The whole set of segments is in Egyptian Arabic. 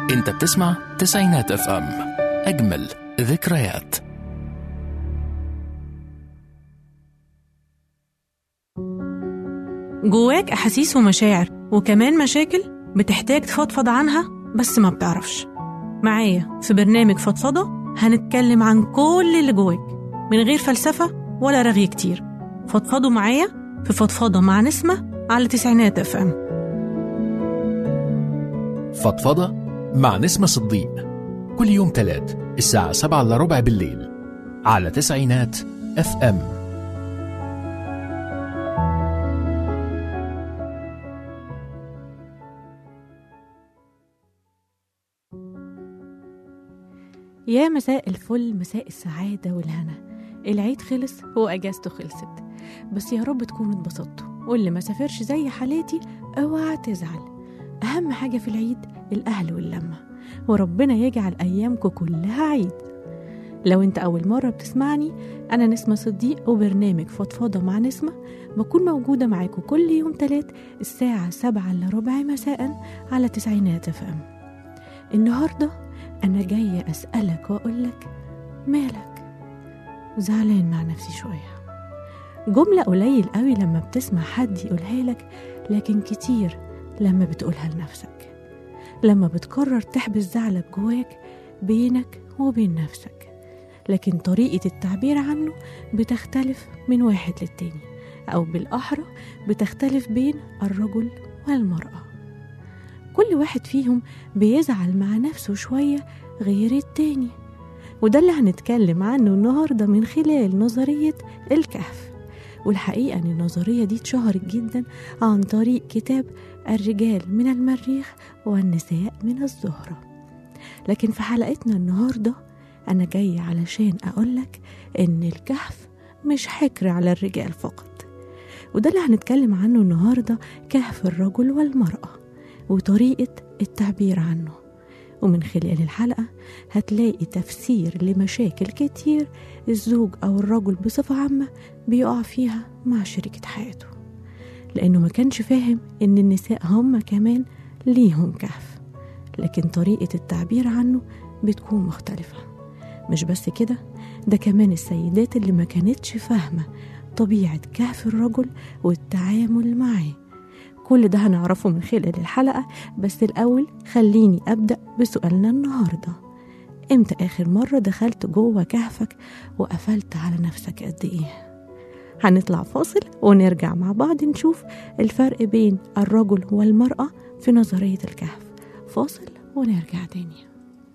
انت بتسمع تسعينات اف ام اجمل ذكريات جواك أحاسيس ومشاعر وكمان مشاكل بتحتاج تفضفض عنها بس ما بتعرفش معايا في برنامج فضفضة هنتكلم عن كل اللي جواك من غير فلسفة ولا رغي كتير فضفضوا معايا في فضفضة مع نسمة على تسعينات اف ام فضفضة مع نسمة صديق كل يوم تلات الساعة سبعة إلا ربع بالليل على تسعينات اف ام يا مساء الفل مساء السعادة والهنا العيد خلص وأجازته خلصت بس يا رب تكونوا اتبسطتوا واللي ما سافرش زي حالاتي اوعى تزعل أهم حاجة في العيد الأهل واللمة وربنا يجعل أيامكم كلها عيد لو انت أول مرة بتسمعني أنا نسمة صديق وبرنامج فضفاضة مع نسمة بكون موجودة معاكم كل يوم تلات الساعة سبعة إلا ربع مساء على تسعينات اف ام النهاردة أنا جاية أسألك وأقولك مالك زعلان مع نفسي شوية جملة قليل قوي لما بتسمع حد يقولها لك لكن كتير لما بتقولها لنفسك لما بتقرر تحبس زعلك جواك بينك وبين نفسك لكن طريقة التعبير عنه بتختلف من واحد للتاني أو بالأحرى بتختلف بين الرجل والمرأة كل واحد فيهم بيزعل مع نفسه شوية غير التاني وده اللي هنتكلم عنه النهاردة من خلال نظرية الكهف والحقيقة أن النظرية دي اتشهرت جدا عن طريق كتاب الرجال من المريخ والنساء من الزهرة لكن في حلقتنا النهاردة أنا جاية علشان أقولك إن الكهف مش حكر على الرجال فقط وده اللي هنتكلم عنه النهاردة كهف الرجل والمرأة وطريقة التعبير عنه ومن خلال الحلقة هتلاقي تفسير لمشاكل كتير الزوج أو الرجل بصفة عامة بيقع فيها مع شريكة حياته لأنه ما كانش فاهم إن النساء هم كمان ليهم كهف لكن طريقة التعبير عنه بتكون مختلفة مش بس كده ده كمان السيدات اللي ما كانتش فاهمة طبيعة كهف الرجل والتعامل معاه كل ده هنعرفه من خلال الحلقة بس الأول خليني أبدأ بسؤالنا النهاردة إمتى آخر مرة دخلت جوه كهفك وقفلت على نفسك قد إيه؟ هنطلع فاصل ونرجع مع بعض نشوف الفرق بين الرجل والمرأة في نظرية الكهف فاصل ونرجع تاني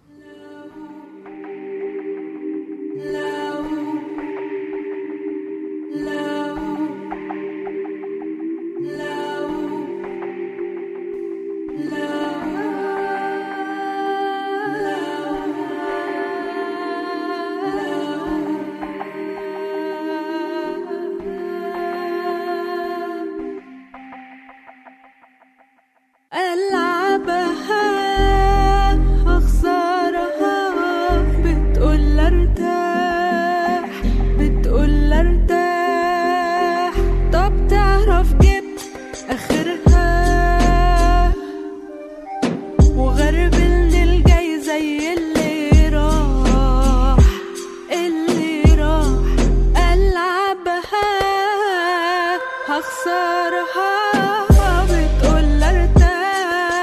ألعبها أخسرها بتقول ارتاح بتقول ارتاح طب تعرف جبت آخرها وغربلني الجاي زي اللي راح اللي راح ألعبها هخسرها بتقول ارتاح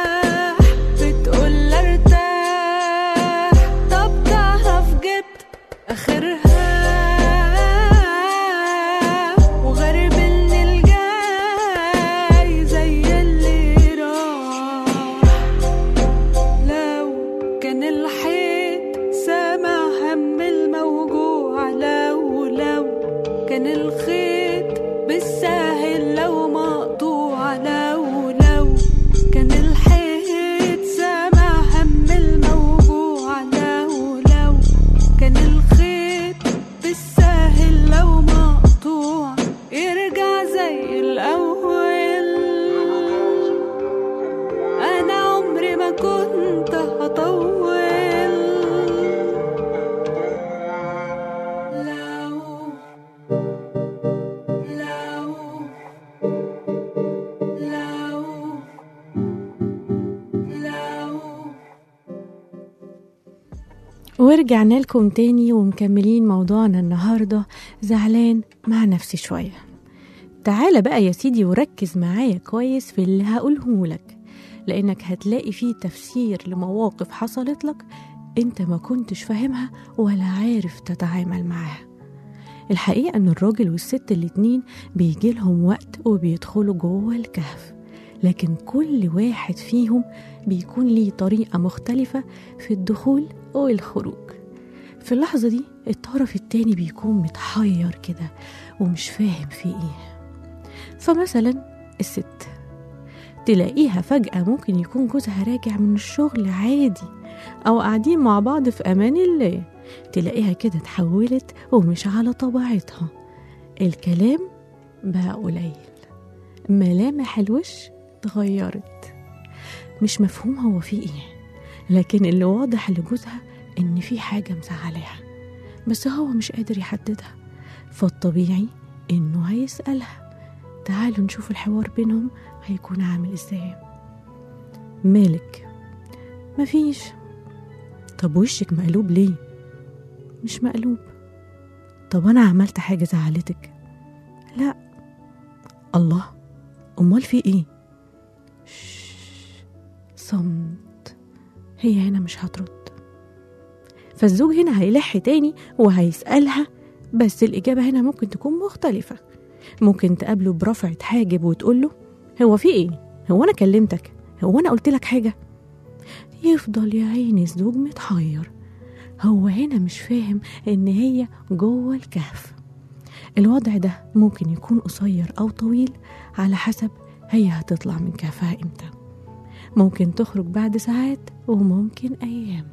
ورجعنا لكم تاني ومكملين موضوعنا النهاردة زعلان مع نفسي شوية تعالى بقى يا سيدي وركز معايا كويس في اللي هقوله لك لأنك هتلاقي فيه تفسير لمواقف حصلت لك انت ما كنتش فاهمها ولا عارف تتعامل معاها الحقيقة ان الراجل والست الاتنين بيجي لهم وقت وبيدخلوا جوه الكهف لكن كل واحد فيهم بيكون ليه طريقة مختلفة في الدخول والخروج في اللحظة دي الطرف التاني بيكون متحير كده ومش فاهم في ايه فمثلا الست تلاقيها فجأة ممكن يكون جوزها راجع من الشغل عادي أو قاعدين مع بعض في أمان الله تلاقيها كده اتحولت ومش على طبيعتها الكلام بقى قليل ملامح الوش اتغيرت مش مفهوم هو في ايه لكن اللي واضح لجوزها ان في حاجة مزعلاها بس هو مش قادر يحددها فالطبيعي انه هيسألها تعالوا نشوف الحوار بينهم هيكون عامل ازاي مالك مفيش طب وشك مقلوب ليه مش مقلوب طب انا عملت حاجة زعلتك لا الله امال في ايه شش، صمت هي هنا مش هترد فالزوج هنا هيلح تاني وهيسألها بس الإجابة هنا ممكن تكون مختلفة ممكن تقابله برفعة حاجب وتقول له هو في ايه هو انا كلمتك هو انا قلت لك حاجة يفضل يا عيني الزوج متحير هو هنا مش فاهم ان هي جوه الكهف الوضع ده ممكن يكون قصير او طويل على حسب هي هتطلع من كهفها امتى ممكن تخرج بعد ساعات وممكن ايام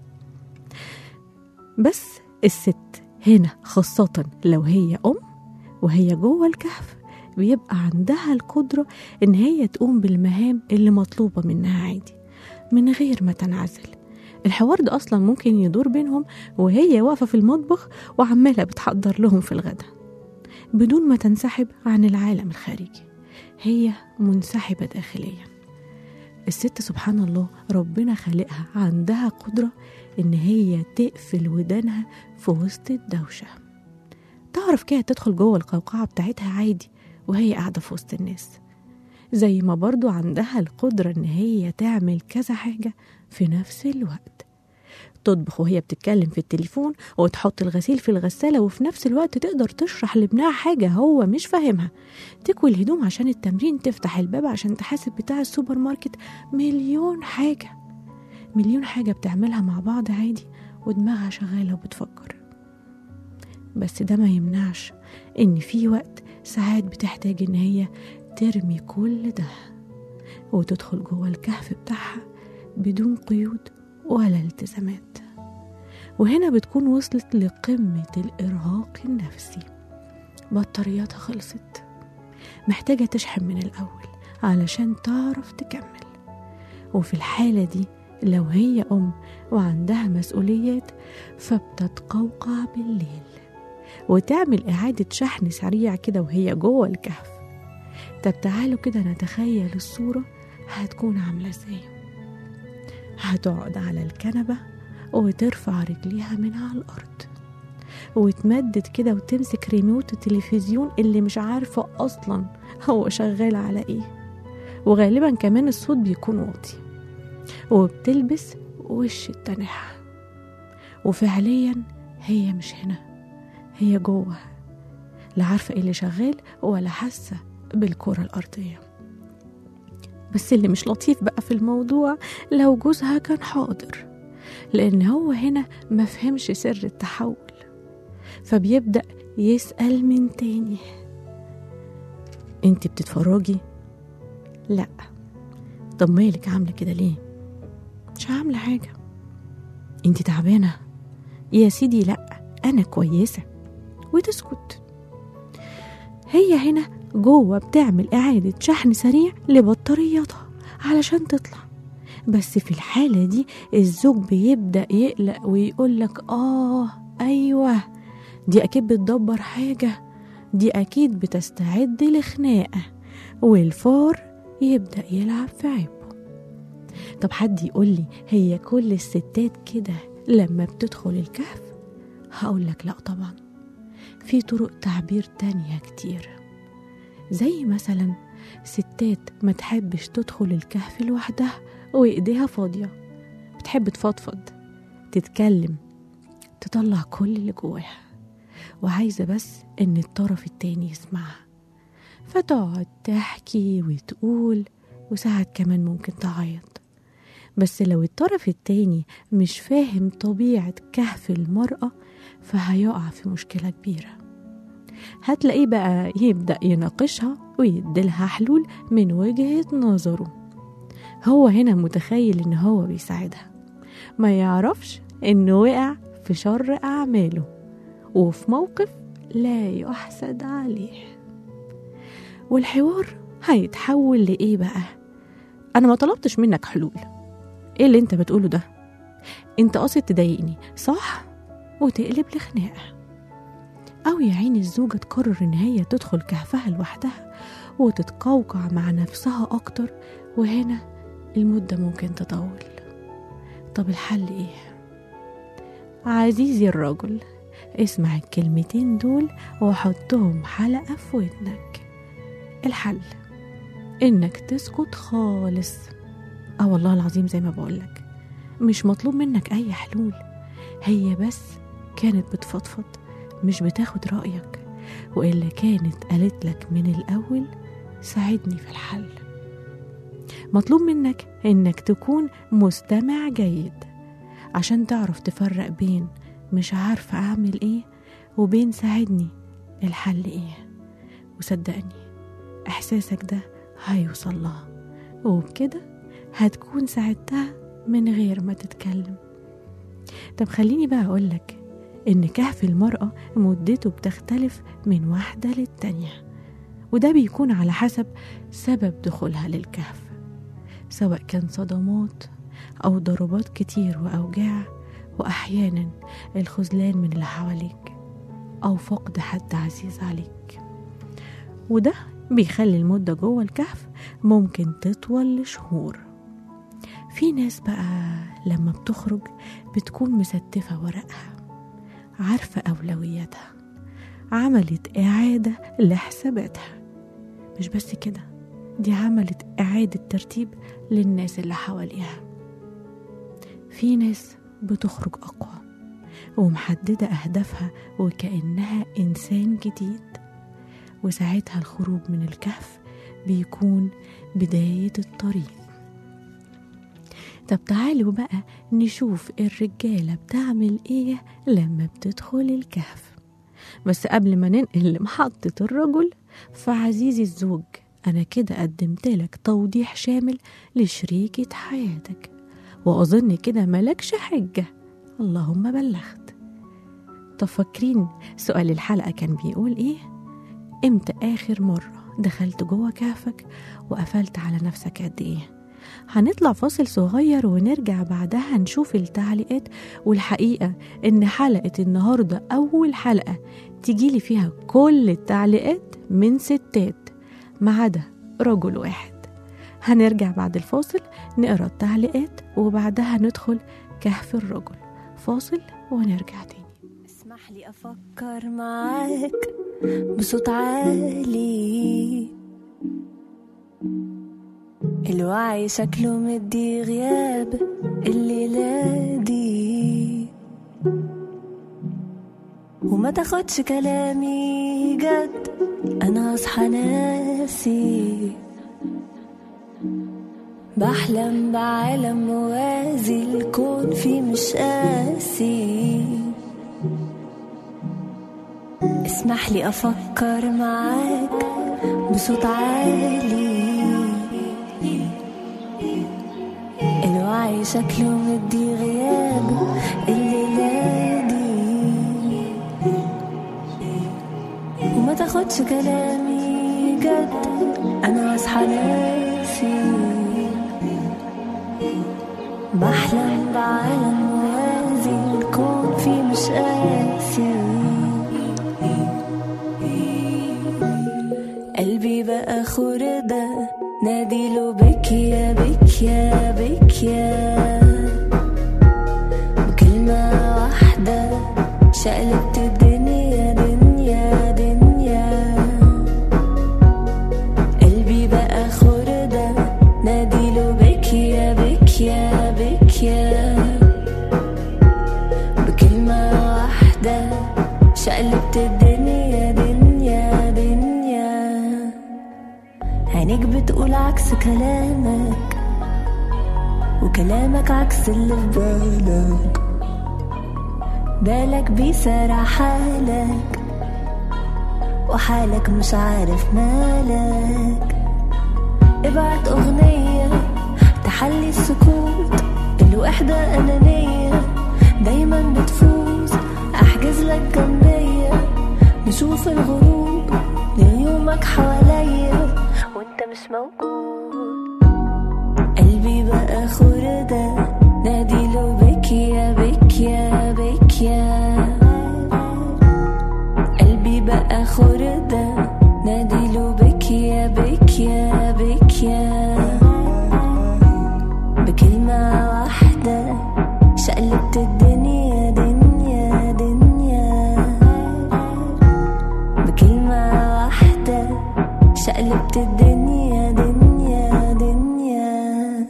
بس الست هنا خاصة لو هي أم وهي جوه الكهف بيبقى عندها القدرة إن هي تقوم بالمهام اللي مطلوبة منها عادي من غير ما تنعزل الحوار ده أصلا ممكن يدور بينهم وهي واقفة في المطبخ وعمالة بتحضر لهم في الغدا بدون ما تنسحب عن العالم الخارجي هي منسحبة داخليا الست سبحان الله ربنا خلقها عندها قدرة إن هي تقفل ودانها في وسط الدوشة تعرف كده تدخل جوه القوقعة بتاعتها عادي وهي قاعدة في وسط الناس زي ما برضو عندها القدرة إن هي تعمل كذا حاجة في نفس الوقت تطبخ وهي بتتكلم في التليفون وتحط الغسيل في الغسالة وفي نفس الوقت تقدر تشرح لابنها حاجة هو مش فاهمها تكوي الهدوم عشان التمرين تفتح الباب عشان تحاسب بتاع السوبر ماركت مليون حاجة مليون حاجة بتعملها مع بعض عادي ودماغها شغالة وبتفكر بس ده ما يمنعش إن في وقت ساعات بتحتاج إن هي ترمي كل ده وتدخل جوه الكهف بتاعها بدون قيود ولا التزامات وهنا بتكون وصلت لقمة الإرهاق النفسي بطارياتها خلصت محتاجة تشحن من الأول علشان تعرف تكمل وفي الحالة دي لو هي أم وعندها مسؤوليات فبتتقوقع بالليل وتعمل إعادة شحن سريع كده وهي جوه الكهف طب تعالوا كده نتخيل الصورة هتكون عاملة ازاي هتقعد على الكنبة وترفع رجليها من على الأرض وتمدد كده وتمسك ريموت التلفزيون اللي مش عارفة أصلا هو شغال على ايه وغالبا كمان الصوت بيكون واطي وبتلبس وش التنحة وفعليا هي مش هنا هي جوه لا عارفة ايه اللي شغال ولا حاسة بالكرة الأرضية بس اللي مش لطيف بقى في الموضوع لو جوزها كان حاضر لأن هو هنا مفهمش سر التحول فبيبدأ يسأل من تاني انت بتتفرجي لا طب مالك عاملة كده ليه مش عاملة حاجة انت تعبانة يا سيدي لا أنا كويسة وتسكت هي هنا جوه بتعمل إعادة شحن سريع لبطارياتها علشان تطلع بس في الحالة دي الزوج بيبدأ يقلق ويقولك آه أيوة دي أكيد بتدبر حاجة دي أكيد بتستعد لخناقة والفار يبدأ يلعب في عيبه طب حد يقولي هي كل الستات كده لما بتدخل الكهف هقول لك لا طبعا في طرق تعبير تانية كتير زي مثلا ستات ما تحبش تدخل الكهف لوحدها وإيديها فاضية بتحب تفضفض تتكلم تطلع كل اللي جواها وعايزة بس إن الطرف التاني يسمعها فتقعد تحكي وتقول وساعات كمان ممكن تعيط بس لو الطرف التاني مش فاهم طبيعة كهف المرأة فهيقع في مشكلة كبيرة هتلاقيه بقى يبدأ يناقشها ويديلها حلول من وجهة نظره هو هنا متخيل إن هو بيساعدها ما يعرفش إنه وقع في شر أعماله وفي موقف لا يحسد عليه والحوار هيتحول لإيه بقى؟ أنا ما طلبتش منك حلول إيه اللي أنت بتقوله ده؟ أنت قاصد تضايقني صح؟ وتقلب لخناقة أو يا عيني الزوجة تقرر إن هي تدخل كهفها لوحدها وتتقوقع مع نفسها أكتر وهنا المدة ممكن تطول طب الحل إيه؟ عزيزي الرجل اسمع الكلمتين دول وحطهم حلقة في ودنك الحل إنك تسكت خالص اه والله العظيم زي ما بقولك مش مطلوب منك أي حلول هي بس كانت بتفضفض مش بتاخد رأيك وإلا كانت قالت لك من الأول ساعدني في الحل مطلوب منك إنك تكون مستمع جيد عشان تعرف تفرق بين مش عارفة أعمل إيه وبين ساعدني الحل إيه وصدقني إحساسك ده هيوصل لها وبكده هتكون ساعدتها من غير ما تتكلم طب خليني بقى أقولك إن كهف المرأة مدته بتختلف من واحدة للتانية وده بيكون على حسب سبب دخولها للكهف سواء كان صدمات أو ضربات كتير وأوجاع وأحيانا الخذلان من اللي حواليك أو فقد حد عزيز عليك وده بيخلي المدة جوه الكهف ممكن تطول لشهور في ناس بقى لما بتخرج بتكون مستفة ورقها عارفة أولوياتها عملت إعادة لحساباتها مش بس كده دي عملت إعادة ترتيب للناس اللي حواليها في ناس بتخرج أقوى ومحددة أهدافها وكأنها إنسان جديد وساعتها الخروج من الكهف بيكون بداية الطريق طب تعالوا بقى نشوف الرجالة بتعمل ايه لما بتدخل الكهف بس قبل ما ننقل لمحطة الرجل فعزيزي الزوج أنا كده قدمت لك توضيح شامل لشريكة حياتك وأظن كده ملكش حجة اللهم بلغت طب فاكرين سؤال الحلقة كان بيقول إيه؟ إمتى آخر مرة دخلت جوه كهفك وقفلت على نفسك قد إيه؟ هنطلع فاصل صغير ونرجع بعدها نشوف التعليقات والحقيقة إن حلقة النهاردة أول حلقة تجيلي فيها كل التعليقات من ستات ما عدا رجل واحد هنرجع بعد الفاصل نقرا التعليقات وبعدها ندخل كهف الرجل فاصل ونرجع تاني اسمح لي أفكر معاك بصوت عالي الوعي شكله مدي غياب الليلة دي وما تاخدش كلامي جد أنا أصحى ناسي بحلم بعالم موازي الكون فيه مش قاسي اسمح لي أفكر معاك بصوت عالي الوعي شكله مدي غياب الليلة دي وما تاخدش كلامي جد أنا أصحى ناسي بحلم بعالم موازي الكون فيه مش قاسي قلبي بقى خردة ناديله بك يا بك يا بك يا بكلمة بتقول عكس كلامك وكلامك عكس اللي في بالك بالك بيسارع حالك وحالك مش عارف مالك ابعت أغنية تحلي السكوت الوحدة أنانية دايما بتفوز أحجز لك جنبية نشوف الغروب ليومك حواليا وانت مش موجود قلبي بقى خردة ناديله بك يا بك يا بك يا قلبي بقى خردة ناديله بك يا بك يا بك يا بكلمة واحدة شقلبت الدنيا دنيا دنيا بكلمة واحدة شقلبت الدنيا دنيا دنيا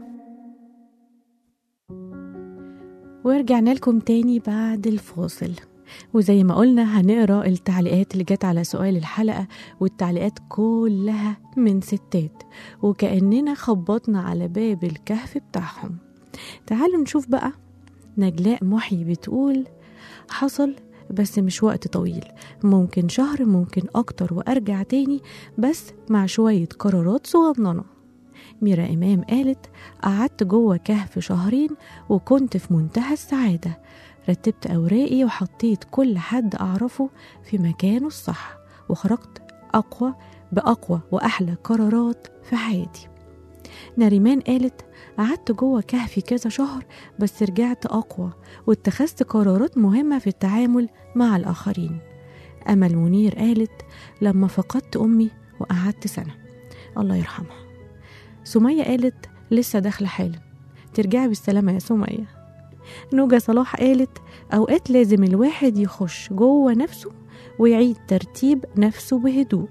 ورجعنا لكم تاني بعد الفاصل وزي ما قلنا هنقرا التعليقات اللي جت على سؤال الحلقة والتعليقات كلها من ستات وكأننا خبطنا على باب الكهف بتاعهم تعالوا نشوف بقى نجلاء محي بتقول حصل بس مش وقت طويل ممكن شهر ممكن أكتر وأرجع تاني بس مع شوية قرارات صغننة ميرا إمام قالت قعدت جوه كهف شهرين وكنت في منتهى السعادة رتبت أوراقي وحطيت كل حد أعرفه في مكانه الصح وخرجت أقوى بأقوى وأحلى قرارات في حياتي ناريمان قالت قعدت جوه كهفي كذا شهر بس رجعت أقوى واتخذت قرارات مهمة في التعامل مع الآخرين أمل منير قالت لما فقدت أمي وقعدت سنة الله يرحمها سمية قالت لسه داخلة حالا ترجعي بالسلامة يا سمية نوجة صلاح قالت أوقات لازم الواحد يخش جوه نفسه ويعيد ترتيب نفسه بهدوء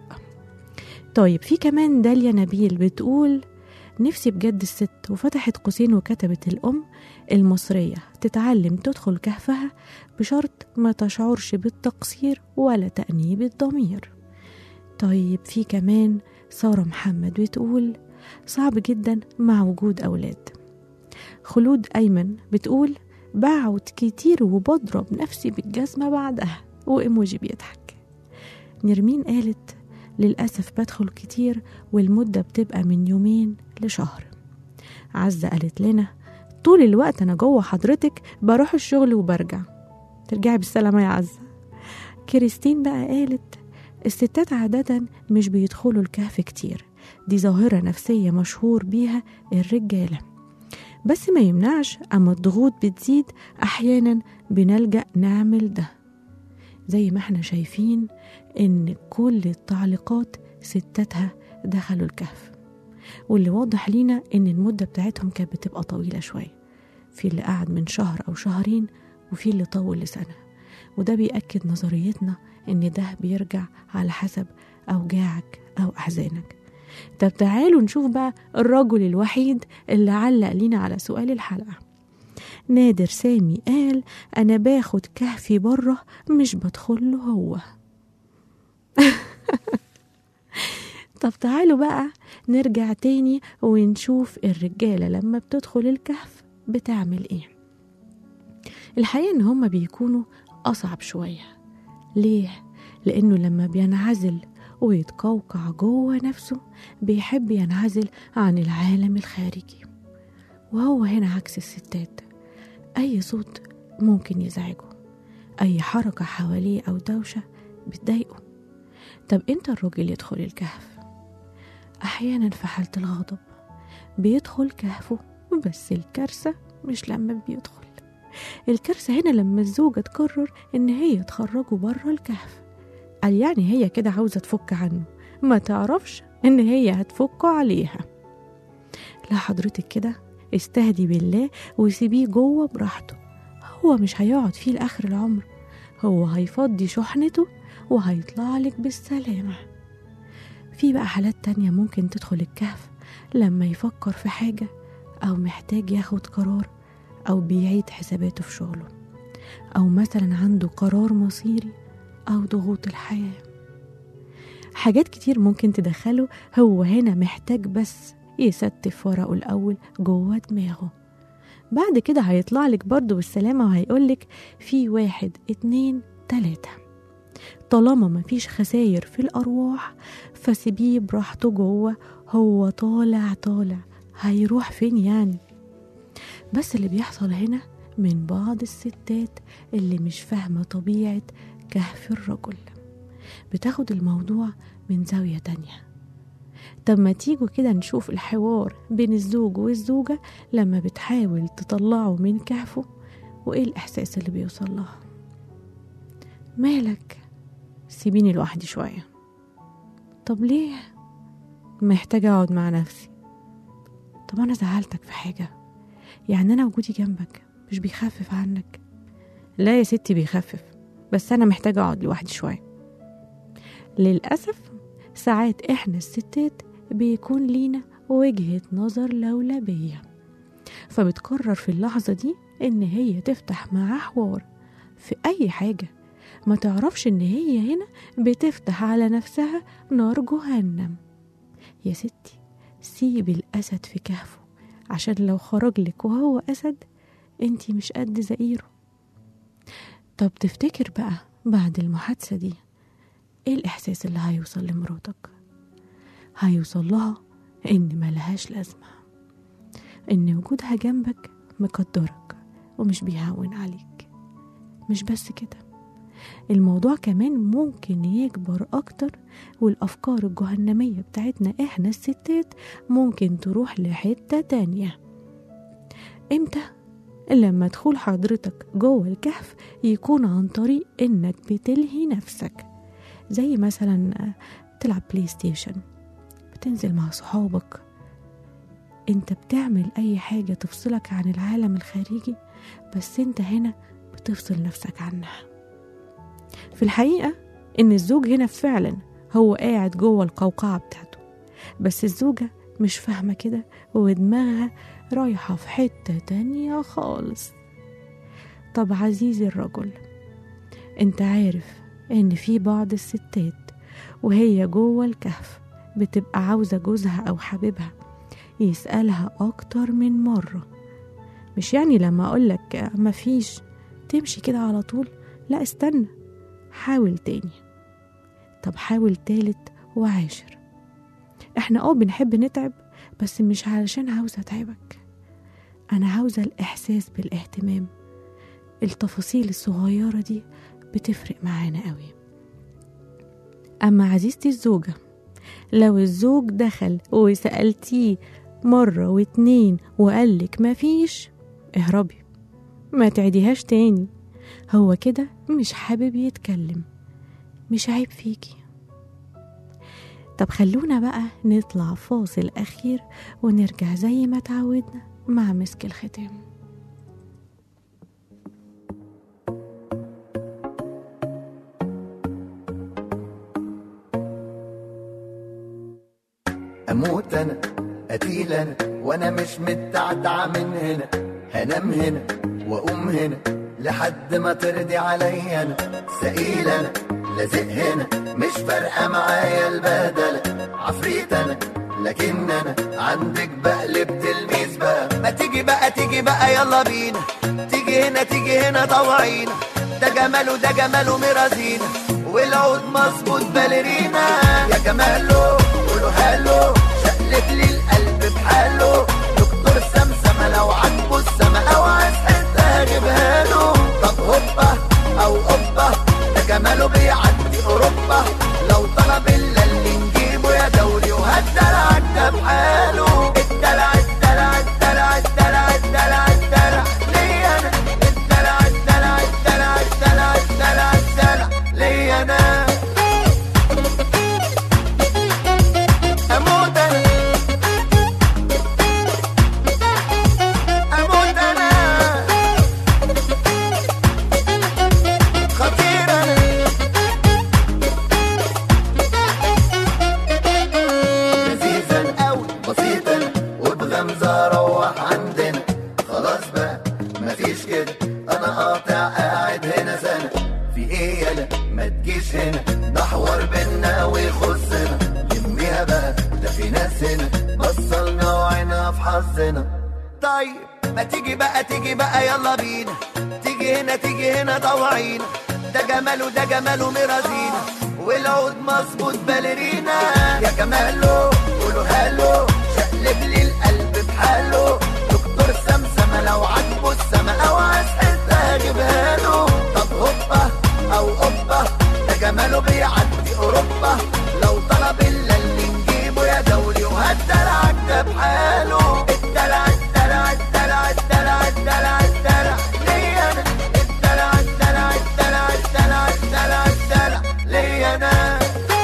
طيب في كمان داليا نبيل بتقول نفسي بجد الست وفتحت قوسين وكتبت الأم المصرية تتعلم تدخل كهفها بشرط ما تشعرش بالتقصير ولا تأنيب الضمير طيب في كمان سارة محمد بتقول صعب جدا مع وجود أولاد خلود أيمن بتقول بقعد كتير وبضرب نفسي بالجزمة بعدها وإيموجي بيضحك نرمين قالت للأسف بدخل كتير والمدة بتبقى من يومين لشهر عزة قالت لنا طول الوقت أنا جوه حضرتك بروح الشغل وبرجع ترجعي بالسلامة يا عزة كريستين بقى قالت الستات عادة مش بيدخلوا الكهف كتير دي ظاهرة نفسية مشهور بيها الرجالة بس ما يمنعش أما الضغوط بتزيد أحيانا بنلجأ نعمل ده زي ما احنا شايفين إن كل التعليقات ستاتها دخلوا الكهف واللي واضح لينا إن المدة بتاعتهم كانت بتبقى طويلة شوية في اللي قعد من شهر أو شهرين وفي اللي طول لسنة وده بيأكد نظريتنا إن ده بيرجع على حسب أوجاعك أو أحزانك طب تعالوا نشوف بقى الرجل الوحيد اللي علق لينا على سؤال الحلقة نادر سامي قال أنا باخد كهفي بره مش بدخل له هو طب تعالوا بقى نرجع تاني ونشوف الرجالة لما بتدخل الكهف بتعمل ايه الحقيقة ان هما بيكونوا أصعب شوية ليه؟ لأنه لما بينعزل ويتقوقع جوه نفسه بيحب ينعزل عن العالم الخارجي وهو هنا عكس الستات أي صوت ممكن يزعجه أي حركة حواليه أو دوشة بتضايقه طب إمتى الراجل يدخل الكهف؟ أحيانا في حالة الغضب بيدخل كهفه بس الكارثة مش لما بيدخل الكارثة هنا لما الزوجة تقرر إن هي تخرجه بره الكهف قال يعني هي كده عاوزة تفك عنه ما تعرفش إن هي هتفكه عليها لا حضرتك كده استهدي بالله وسيبيه جوه براحته هو مش هيقعد فيه لآخر العمر هو هيفضي شحنته وهيطلع لك بالسلامة في بقى حالات تانية ممكن تدخل الكهف لما يفكر في حاجة أو محتاج ياخد قرار أو بيعيد حساباته في شغله أو مثلا عنده قرار مصيري أو ضغوط الحياة حاجات كتير ممكن تدخله هو هنا محتاج بس يستف ورقه الأول جوه دماغه بعد كده هيطلع لك برضه بالسلامة وهيقولك في واحد اتنين تلاتة طالما مفيش خساير في الأرواح فسيبيه براحته جوه هو طالع طالع هيروح فين يعني بس اللي بيحصل هنا من بعض الستات اللي مش فاهمة طبيعة كهف الرجل بتاخد الموضوع من زاوية تانية طب ما تيجوا كده نشوف الحوار بين الزوج والزوجة لما بتحاول تطلعه من كهفه وإيه الإحساس اللي بيوصل لها مالك سيبيني لوحدي شوية طب ليه محتاجة أقعد مع نفسي طب أنا زعلتك في حاجة يعني أنا وجودي جنبك مش بيخفف عنك لا يا ستي بيخفف بس أنا محتاجة أقعد لوحدي شوية للأسف ساعات إحنا الستات بيكون لينا وجهة نظر لولبية فبتقرر في اللحظة دي إن هي تفتح معاه حوار في أي حاجة ما تعرفش إن هي هنا بتفتح على نفسها نار جهنم يا ستي سيب الأسد في كهفه عشان لو خرج لك وهو أسد انتي مش قد زئيره طب تفتكر بقى بعد المحادثة دي ايه الإحساس اللي هيوصل لمراتك هيوصل لها إن ملهاش لازمة إن وجودها جنبك مقدرك ومش بيهون عليك مش بس كده الموضوع كمان ممكن يكبر أكتر والأفكار الجهنمية بتاعتنا إحنا الستات ممكن تروح لحتة تانية إمتى؟ لما دخول حضرتك جوه الكهف يكون عن طريق إنك بتلهي نفسك زي مثلا تلعب بلاي ستيشن بتنزل مع صحابك انت بتعمل اي حاجة تفصلك عن العالم الخارجي بس انت هنا بتفصل نفسك عنها في الحقيقة ان الزوج هنا فعلا هو قاعد جوه القوقعة بتاعته بس الزوجة مش فاهمة كده ودماغها رايحة في حتة تانية خالص طب عزيزي الرجل انت عارف ان في بعض الستات وهي جوه الكهف بتبقى عاوزة جوزها أو حبيبها يسألها أكتر من مرة مش يعني لما أقولك مفيش تمشي كده على طول لا استنى حاول تاني طب حاول تالت وعاشر احنا اه بنحب نتعب بس مش علشان عاوزة اتعبك انا عاوزة الاحساس بالاهتمام التفاصيل الصغيرة دي بتفرق معانا قوي اما عزيزتي الزوجة لو الزوج دخل وسألتيه مرة واتنين وقالك مفيش اهربي ما تعديهاش تاني هو كده مش حابب يتكلم مش عيب فيكي طب خلونا بقى نطلع فاصل أخير ونرجع زي ما تعودنا مع مسك الختام اموت انا قتيل انا وانا مش متعتع من هنا هنام هنا واقوم هنا لحد ما ترضي عليا انا سئيل انا لازق هنا مش فارقه معايا البهدله عفريت انا لكن انا عندك بقلب تلميذ بقى ما تيجي بقى تيجي بقى يلا بينا تيجي هنا تيجي هنا طوعينا ده جماله ده جماله مرازينا والعود مظبوط باليرينا يا جماله قولوا هالو شقلب لي القلب بحاله دكتور سمسمة لو عاجبه السما او عايز حتة هجيبها له طب هوبا او اوبا ده جماله بيعدي اوروبا لو طلب الا اللي نجيبه يا دوري وهالدلع ده بحاله الدلع الدلع الدلع الدلع الدلع الدلع ليا انا الدلع الدلع الدلع الدلع الدلع الدلع ليا انا اموت انا احنا في حظنا طيب ما تيجي بقى تيجي بقى يلا بينا تيجي هنا تيجي هنا طوعينا ده جماله ده جماله مرازينا والعود مظبوط باليرينا يا جماله قولوا هالو شقلب لي القلب بحاله دكتور سمسمة لو عجبه السما او عايز حتة اجيبها له طب هوبا او اوبا ده جماله بيعدي اوروبا لو طلب الا اللي نجيبه يا دولي وهالدلع ده بحاله الدلع الدلع الدلع الدلع الدلع الدلع ليا انا الدلع الدلع الدلع الدلع الدلع الدلع ليا انا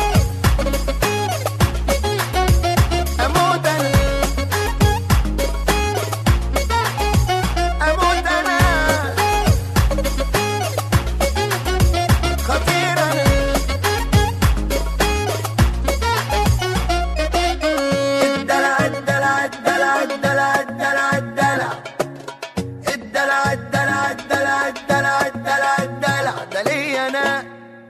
اموت انا اموت انا خطير انا الدلع الدلع الدلع الدلع الدلع الدلع الدلع الدلع الدلع الدلع الدلع الدلع ده ليا انا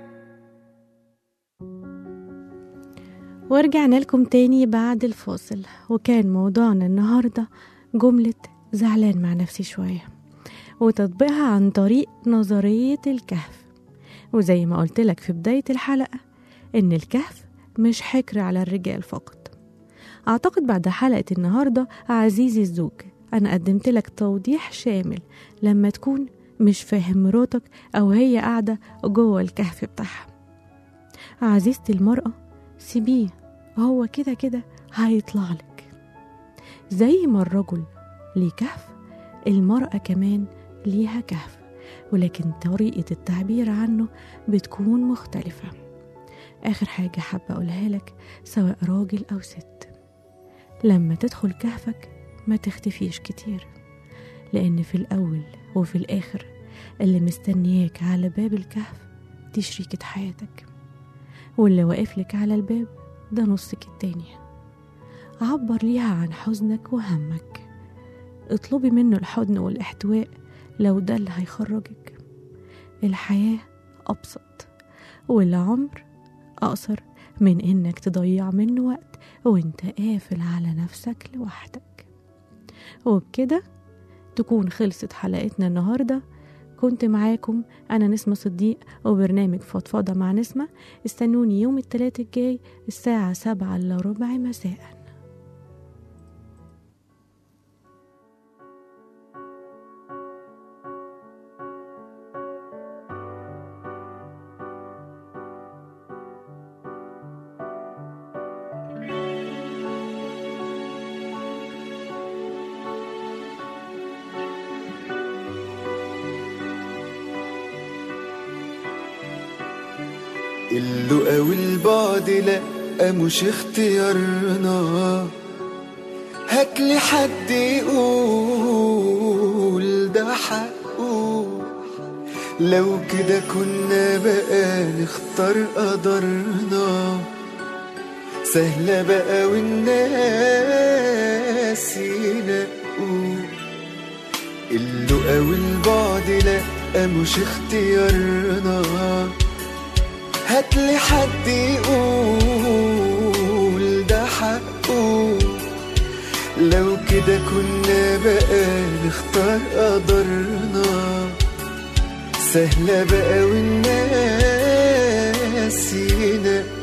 ورجعنا لكم تاني بعد الفاصل وكان موضوعنا النهاردة جملة زعلان مع نفسي شوية وتطبيقها عن طريق نظرية الكهف وزي ما قلت لك في بداية الحلقة إن الكهف مش حكر على الرجال فقط أعتقد بعد حلقة النهاردة عزيزي الزوج أنا قدمت لك توضيح شامل لما تكون مش فاهم مراتك أو هي قاعدة جوه الكهف بتاعها عزيزتي المرأة سيبيه هو كده كده هيطلع لك زي ما الرجل ليه كهف المرأة كمان ليها كهف ولكن طريقة التعبير عنه بتكون مختلفة آخر حاجة حابة أقولها لك سواء راجل أو ست لما تدخل كهفك ما تختفيش كتير لأن في الأول وفي الآخر اللي مستنياك على باب الكهف دي شريكة حياتك واللي واقفلك على الباب ده نصك التاني عبر ليها عن حزنك وهمك اطلبي منه الحضن والاحتواء لو ده اللي هيخرجك الحياة أبسط والعمر أقصر من إنك تضيع منه وقت وإنت قافل على نفسك لوحدك وبكده تكون خلصت حلقتنا النهارده كنت معاكم أنا نسمة صديق وبرنامج فضفضة مع نسمة استنوني يوم التلات الجاي الساعة سبعة إلا ربع مساء اللقا والبعد لأ مش اختيارنا هاتلي حد يقول ده حقه لو كده كنا بقى نختار قدرنا سهلة بقى والناس ينقوا اللقا والبعد لأ مش اختيارنا هاتلي حد يقول ده حقه لو كده كنا بقى نختار قدرنا سهلة بقى والناس ينقوا